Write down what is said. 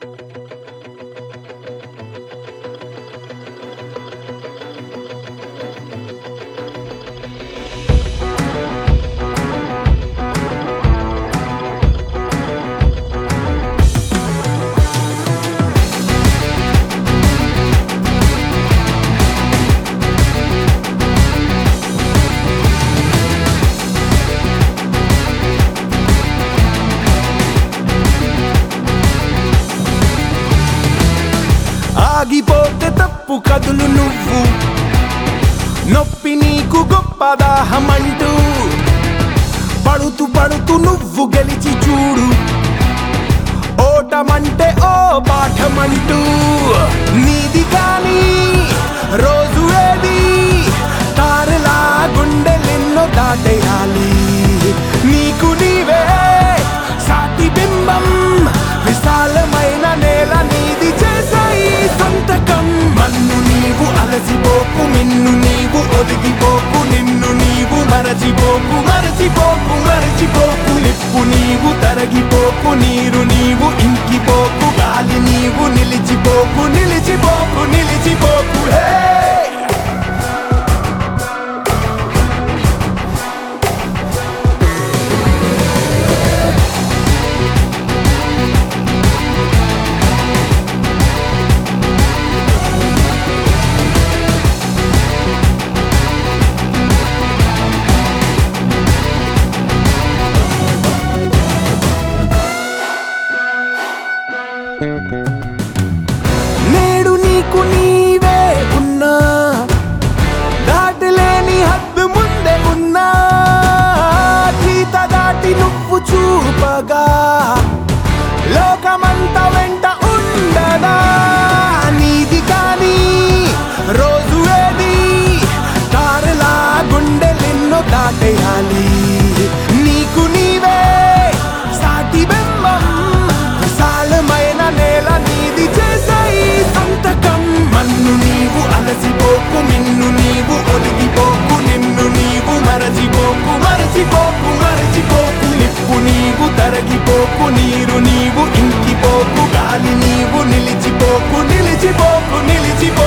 ఆగిపోతే తప్పు కదులు నువ్వు నొప్పి నీకు గొప్ప దాహమంటూ పడుతూ పడుతూ నువ్వు గెలిచి చూడు ఓటమంటే ఓ పాఠమంటూ నీది కానీ రోజు ఏది తారలా గుండెలెన్నో దాటేయాలి నీకు నీవే సాటి బింబం విశాలమైన నేల నీది చేసాయి సంతకం మన్ను నీవు అలసిపోకు నిన్ను నీవు ఒదిగిపోకు నిన్ను నీవు మరచిపోకు మరచిపోకు మరచిపోకు నిప్పు నీవు తరగిపోకు నీరు నీవు ఇంకిపోకు గాలి నీవు నిలిచిపోకు నిలిచిపోకు నిలిచిపోకు హే నేడు నీకు నీవే ఉన్నా దాటలేని హద్దు ముందే ఉన్నా గీత దాటి నువ్వు చూపగా లోకమంతా వెంట ఉండదా నీది కానీ రోజు ఏది తారలా గుండెలెన్నో దాటేయాలి నీకు నీవే సాటి బెంబం విశాలమైన నేల నీది చేసాయి సంతకం మన్ను నీవు అలసిపోకు నిన్ను నీవు ఒలిగిపోకు నిన్ను నీవు మరచిపోకు మరచిపోకు మరచిపోకు నిప్పు నీవు తరగిపోకు నీరు నీవు ఇంకిపోకు గాలి నీవు నిలిచిపోకు నిలిచిపోకు నిలిచిపోకు